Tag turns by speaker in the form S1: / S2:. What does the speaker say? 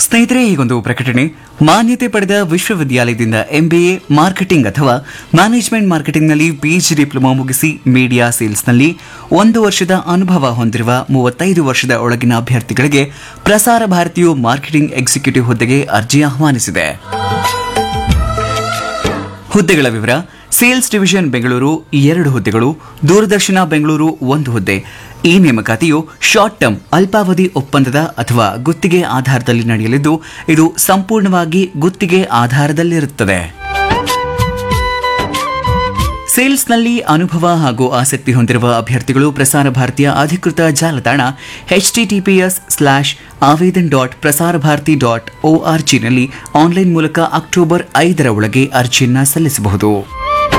S1: ಸ್ನೇಹಿತರೆ ಈಗೊಂದು ಪ್ರಕಟಣೆ ಮಾನ್ಯತೆ ಪಡೆದ ವಿಶ್ವವಿದ್ಯಾಲಯದಿಂದ ಎಂಬಿಎ ಮಾರ್ಕೆಟಿಂಗ್ ಅಥವಾ ಮ್ಯಾನೇಜ್ಮೆಂಟ್ ಮಾರ್ಕೆಟಿಂಗ್ನಲ್ಲಿ ಪಿಎಚ್ ಡಿಪ್ಲೊಮಾ ಮುಗಿಸಿ ಮೀಡಿಯಾ ಸೇಲ್ಸ್ನಲ್ಲಿ ಒಂದು ವರ್ಷದ ಅನುಭವ ಹೊಂದಿರುವ ಮೂವತ್ತೈದು ವರ್ಷದ ಒಳಗಿನ ಅಭ್ಯರ್ಥಿಗಳಿಗೆ ಪ್ರಸಾರ ಭಾರತಿಯು ಮಾರ್ಕೆಟಿಂಗ್ ಎಕ್ಸಿಕ್ಯೂಟಿವ್ ಹುದ್ದೆಗೆ ಅರ್ಜಿ ಆಹ್ವಾನಿಸಿದೆ ಹುದ್ದೆಗಳ ವಿವರ ಸೇಲ್ಸ್ ಡಿವಿಷನ್ ಬೆಂಗಳೂರು ಎರಡು ಹುದ್ದೆಗಳು ದೂರದರ್ಶನ ಬೆಂಗಳೂರು ಒಂದು ಹುದ್ದೆ ಈ ನೇಮಕಾತಿಯು ಶಾರ್ಟ್ ಟರ್ಮ್ ಅಲ್ಪಾವಧಿ ಒಪ್ಪಂದದ ಅಥವಾ ಗುತ್ತಿಗೆ ಆಧಾರದಲ್ಲಿ ನಡೆಯಲಿದ್ದು ಇದು ಸಂಪೂರ್ಣವಾಗಿ ಗುತ್ತಿಗೆ ಆಧಾರದಲ್ಲಿರುತ್ತದೆ ಸೇಲ್ಸ್ನಲ್ಲಿ ಅನುಭವ ಹಾಗೂ ಆಸಕ್ತಿ ಹೊಂದಿರುವ ಅಭ್ಯರ್ಥಿಗಳು ಪ್ರಸಾರ ಭಾರತಿಯ ಅಧಿಕೃತ ಜಾಲತಾಣ HTTPS slash Avedan dot Prasar Bharati dot O R ಜಿನಲ್ಲಿ ಆನ್ಲೈನ್ ಮೂಲಕ ಅಕ್ಟೋಬರ್ ಐದರ ಒಳಗೆ ಅರ್ಜಿಯನ್ನ ಸಲ್ಲಿಸಬಹುದು